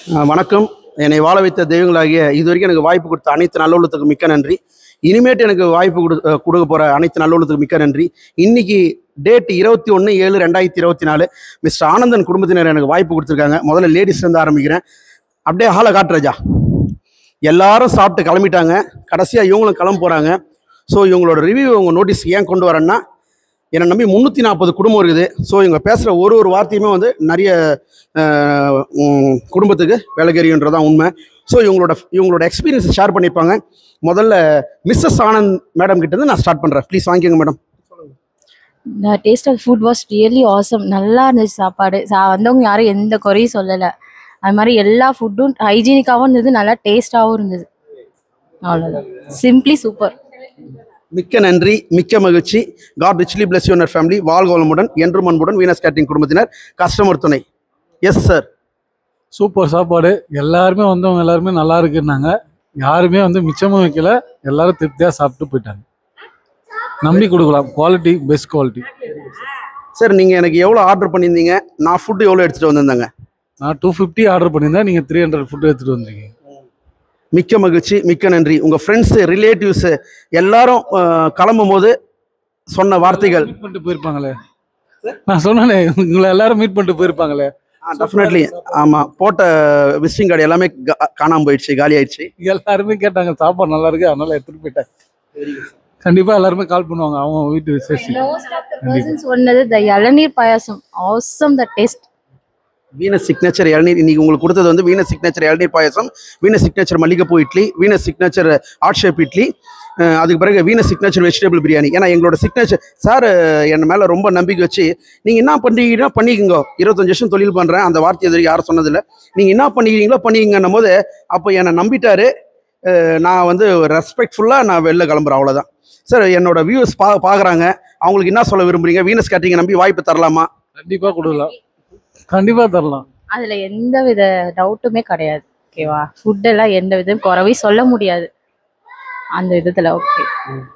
அஹ் வணக்கம் என்னை வாழ வைத்த தெய்வங்களாகிய இதுவரைக்கும் எனக்கு வாய்ப்பு கொடுத்த அனைத்து நல்லுள்ளத்துக்கு மிக்க நன்றி இனிமேட்டு எனக்கு வாய்ப்பு கொடு அஹ் கொடுக்க போகிற அனைத்து நல்லுள்ளத்துக்கு மிக்க நன்றி இன்னைக்கு டேட் இருபத்தி ஒன்று ஏழு ரெண்டாயிரத்தி இருபத்தி நாலு மிஸ்டர் ஆனந்தன் குடும்பத்தினர் எனக்கு வாய்ப்பு கொடுத்துருக்காங்க முதல்ல லேடிஸ் இருந்து ஆரம்பிக்கிறேன் அப்படியே ஹாலை காட்டுறஜா எல்லாரும் சாப்பிட்டு கிளம்பிட்டாங்க கடைசியாக இவங்களும் கிளம்ப போகிறாங்க ஸோ இவங்களோட ரிவ்யூ உங்க நோட்டீஸ் ஏன் கொண்டு வரேன்னா என்னை நம்பி முந்நூற்றி நாற்பது குடும்பம் இருக்குது ஸோ இவங்க பேசுகிற ஒரு ஒரு வார்த்தையுமே வந்து நிறைய அஹ், உம், குடும்பத்துக்கு வேலைக்கறின்றதான் உண்மை ஸோ இவங்களோட இவங்களோட எக்ஸ்பீரியன்ஸ் ஷேர் பண்ணிப்பாங்க முதல்ல மிஸ்ஸஸ் ஆனந்த் மேடம் கிட்ட இருந்து நான் ஸ்டார்ட் பண்ணுறேன் ப்ளீஸ் வாங்கிக்கோங்க madam the taste of food was really awesome நல்லா இருந்துச்சு சாப்பாடு சா- வந்தவங்க யாரும் எந்த குறையும் சொல்லலை அது மாதிரி எல்லா ஃபுட்டும் ஹைஜீனிக்காகவும் இருந்தது நல்லா டேஸ்டாகவும் இருந்தது அவ்வளோதான் சிம்பிளி சூப்பர் மிக்க நன்றி மிக்க மகிழ்ச்சி God richly bless your family வாழ்கோளமுடன் என்றும் அன்புடன் வீனஸ் கேட்டரிங் குடும்பத்தினர் கஸ்டமர் துணை எஸ் சார் சூப்பர் சாப்பாடு எல்லாருமே வந்தவங்க எல்லாருமே நல்லா இருக்குன்னாங்க யாருமே வந்து மிச்சமும் வைக்கல எல்லாரும் திருப்தியாக சாப்பிட்டு போயிட்டாங்க நம்பி கொடுக்கலாம் குவாலிட்டி பெஸ்ட் குவாலிட்டி சார் நீங்கள் எனக்கு எவ்வளோ ஆர்டர் பண்ணியிருந்தீங்க நான் ஃபுட்டு எவ்வளோ எடுத்துகிட்டு வந்திருந்தேங்க நான் டூ ஃபிஃப்டி ஆர்டர் பண்ணியிருந்தேன் நீங்கள் த்ரீ ஹண்ட்ரட் ஃபுட் எடுத்துகிட்டு வந்தீங்க மிக்க மகிழ்ச்சி மிக்க நன்றி உங்கள் ஃப்ரெண்ட்ஸு ரிலேட்டிவ்ஸு எல்லாரும் அஹ், கிளம்பும் போது சொன்ன வார்த்தைகள் மீட் பண்ணிட்டு போயிருப்பாங்களே நான் சொன்னேனே உங்களை எல்லாரும் மீட் பண்ணிட்டு போயிருப்பாங்களே டெஃபினெட்லி ஆமாம் போட்ட விசிட்டிங் கார்டு எல்லாமே கா- காணாம போயிடுச்சு காலி ஆயிடுச்சு எல்லாருமே கேட்டாங்க சாப்பாடு நல்லா இருக்கு அதனால எடுத்துட்டு போயிட்டேன் கண்டிப்பா எல்லாருமே கால் பண்ணுவாங்க அவங்க வீட்டு விசேஷம் மோஸ்ட் ஆஃப் த பர்சன்ஸ் சொன்னது the ilaneer payasam awesome the taste Venus signature ilaneer இன்னைக்கு உங்களுக்கு கொடுத்தது வந்து வீனஸ் சிக்னேச்சர் இளநீர் பாயசம் வீனஸ் சிக்னேச்சர் மல்லிகைப்பூ idli Venus signature odd shape idli அஹ், அதுக்கு பிறகு வீனஸ் சிக்னேச்சர் வெஜிடபிள் பிரியாணி ஏன்னா எங்களோட சிக்னேச்சர் சார் என் மேலே ரொம்ப நம்பிக்கை வச்சு நீங்கள் என்ன பண்ணுறீங்கன்னா பண்ணிக்கோங்க இருபத்தஞ்சு வருஷம் தொழில் பண்ணுறேன் அந்த வார்த்தை எதிரி யாரும் சொன்னதில்லை நீங்கள் என்ன பண்ணிக்கிறீங்களோ பண்ணிக்கங்கன்னும் போது அப்போ என்னை நம்பிட்டாரு அஹ், நான் வந்து ரெஸ்பெக்ட்ஃபுல்லாக நான் வெளில கிளம்புறேன் அவ்வளோதான் சார் என்னோட வியூஸ் பா பார்க்குறாங்க அவங்களுக்கு என்ன சொல்ல விரும்புறீங்க வீனஸ் கேட்டரிங்கை நம்பி வாய்ப்பு தரலாமா கண்டிப்பா கொடுக்கலாம் கண்டிப்பா தரலாம் அதில் எந்த வித டவுட்டுமே கிடையாது ஓகேவா ஃபுட்டெல்லாம் எந்த விதம் குறவையும் சொல்ல முடியாது அந்த விதத்தில் ஓகே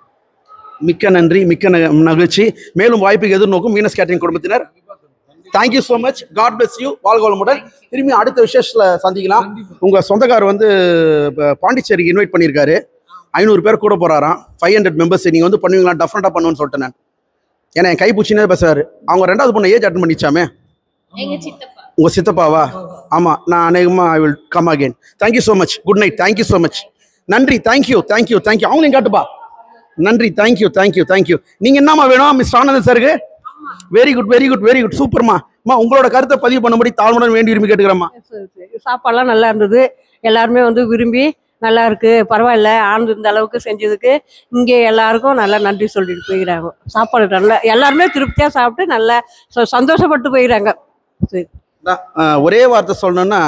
மிக்க நன்றி மிக்க ந- மகிழ்ச்சி மேலும் வாய்ப்புக்கு எதிர்நோக்கும் வீனஸ் கேட்டரிங் குடும்பத்தினர் thank you so much God bless you வாழ்கோளமுடன் திரும்பி அடுத்த விசேஷத்தில் சந்திக்கலாம் உங்கள் சொந்தக்கார் வந்து இப்ப பாண்டிச்சேரிக்கு இன்வைட் பண்ணியிருக்காரு ஐநூறு பேர் கூட போகிறாராம் ஃபைவ் ஹண்ட்ரட் மெம்பர்ஸ் நீங்கள் வந்து பண்ணுவீங்களா டெஃபரெண்ட்டாக பண்ணுவேன்னு சொல்லிட்டு நான் ஏன்னா என் கைப்பூச்சினே பேசுறாரு அவங்க ரெண்டாவது பொண்ணு ஏஜ் அட்டன் பண்ணிச்சாமே எங்கள் சித்தப்பா உங்கள் சித்தப்பாவா ஆமாம் நான் அநேகமாக I will come again thank you so much good night thank you so much நன்றி தேங்க்யூ தேங்க்யூ தேங்க்யூ அவங்களையும் காட்டுப்பா நன்றி தேங்க்யூ தேங்க்யூ தேங்க்யூ நீங்கள் என்னம்மா வேணும் மிஸ் ஆனந்தன் சாருக்கு very good very good very good சூப்பர்மா அம்மா உங்களோட கருத்தை பதிவு பண்ணும்படி தாழ்வுடன் வேண்டி விரும்பி கேட்டுக்கிறேம்மா சாப்பாடுலாம் நல்லா இருந்தது எல்லாருமே வந்து விரும்பி நல்லா இருக்கு பரவாயில்ல ஆனந்த் இந்த அளவுக்கு செஞ்சதுக்கு இங்கே எல்லாருக்கும் நல்லா நன்றி சொல்லிட்டு போயிடறாங்க சாப்பாடு நல்லா எல்லாருமே திருப்தியாக சாப்பிட்டு நல்லா ச- சந்தோஷப்பட்டு போயிடறாங்க சரி அதான், அஹ், ஒரே வார்த்தை சொல்லணும்னா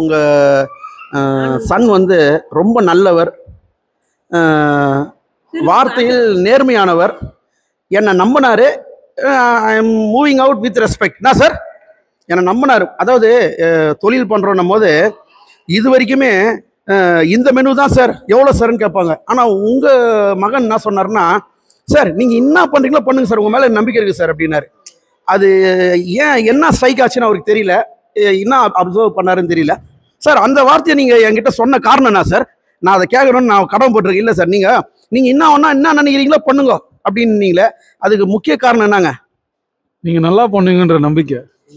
உங்கள் சன் வந்து ரொம்ப நல்லவர் அஹ், வார்த்தையில் நேர்மையானவர் என்னை நம்பினாரு I am moving out with respect என்ன சார் என்னை நம்பினார் அதாவது அஹ், தொழில் பண்ணுறோன்னும் போது இது வரைக்குமே அஹ், இந்த மெனு தான் சார் எவ்வளோ சார்னு கேட்பாங்க ஆனால் உங்கள் மகன் என்ன சொன்னார்னா சார் நீங்கள் என்ன பண்ணுறீங்களோ பண்ணுங்க சார் உங்கள் மேலே நம்பிக்கை இருக்குது சார் அப்படின்னாரு அது ஏன் என்ன ஸ்ட்ரைக் ஆச்சுன்னு அவருக்கு தெரியல எ- என்ன அப்சர்வ் பண்ணாருன்னு தெரியல சார் அந்த வார்த்தையை நீங்கள் என்கிட்ட சொன்ன காரணம் என்ன சார் நான் அதை கேட்கணும்னு நான் கடமை போட்டிருக்கேன் இல்லை சார் நீங்கள் நீங்கள் என்ன ஒன்றா என்ன நினைக்கிறீங்களோ பண்ணுங்க அப்படின்னு நீங்களே அதுக்கு முக்கிய காரணம் என்னங்க நீங்க நல்லா பண்ணுவீங்கன்ற நம்பிக்கை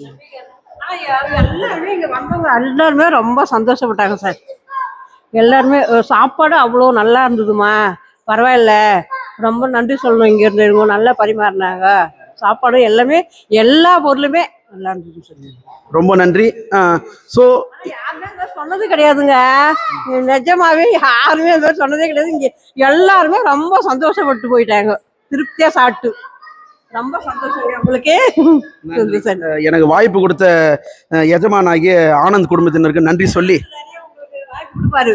எல்லாருமே இங்கே வந்தவங்க எல்லாருமே ரொம்ப சந்தோஷப்பட்டாங்க சார் எல்லாருமே அஹ், சாப்பாடு அவ்வளோ நல்லா இருந்ததுமா பரவாயில்ல ரொம்ப நன்றி சொல்லணும் இங்கே இருந்தவங்க நல்லா பரிமாறினாங்க சாப்பாடு எல்லாமே எல்லா பொருளுமே நல்லா இருந்தது சார் ரொம்ப நன்றி ஸோ யாருமே இந்த மாதிரி சொன்னது கிடையாதுங்க நிஜமாவே யாருமே இந்த மாதிரி சொன்னதே கிடையாது இங்க எல்லாருமே ரொம்ப சந்தோஷப்பட்டு போயிட்டாங்க திருப்தியா சாப்பிட்டு ரொம்ப சந்தோஷம் உங்களுக்கு நன்றி சார் எனக்கு வாய்ப்பு கொடுத்த அஹ், எஜமானாகிய ஆனந்த் குடும்பத்தினருக்கு நன்றி சொல்லி வாய்ப்பு கொடுப்பாரு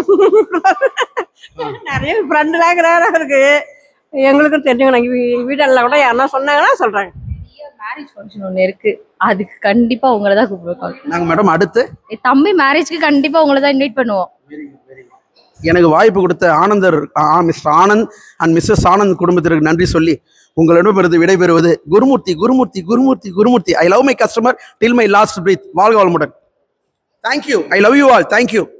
நிறைய ஃப்ரெண்டு இருக்கிறாரு அவருக்கு எங்களுக்கும் தெரிஞ்சவங்க நாங்கள் வீடெல்லாம் கூட யாருன்னா சொன்னாங்கன்னா சொல்றாங்க மேரேஜ் ஃபங்க்ஷன் ஒன்று இருக்கு அதுக்கு கண்டிப்பாக உங்களை தான் கூப்பிடுவோம் நாங்கள் மேடம் அடுத்து என் தம்பி மேரேஜ்க்கு கண்டிப்பாக உங்களை தான் இன்வைட் பண்ணுவோம் எனக்கு வாய்ப்பு கொடுத்த Anandar mister Anand and missus Anand குடும்பத்திற்கு நன்றி சொல்லி உங்களிடமிருந்து விடைபெறுவது Gurumurthy Gurumurthy Gurumurthy Gurumurthy I love my customer till my last breath வாழ்க வளமுடன் thank you I love you all thank you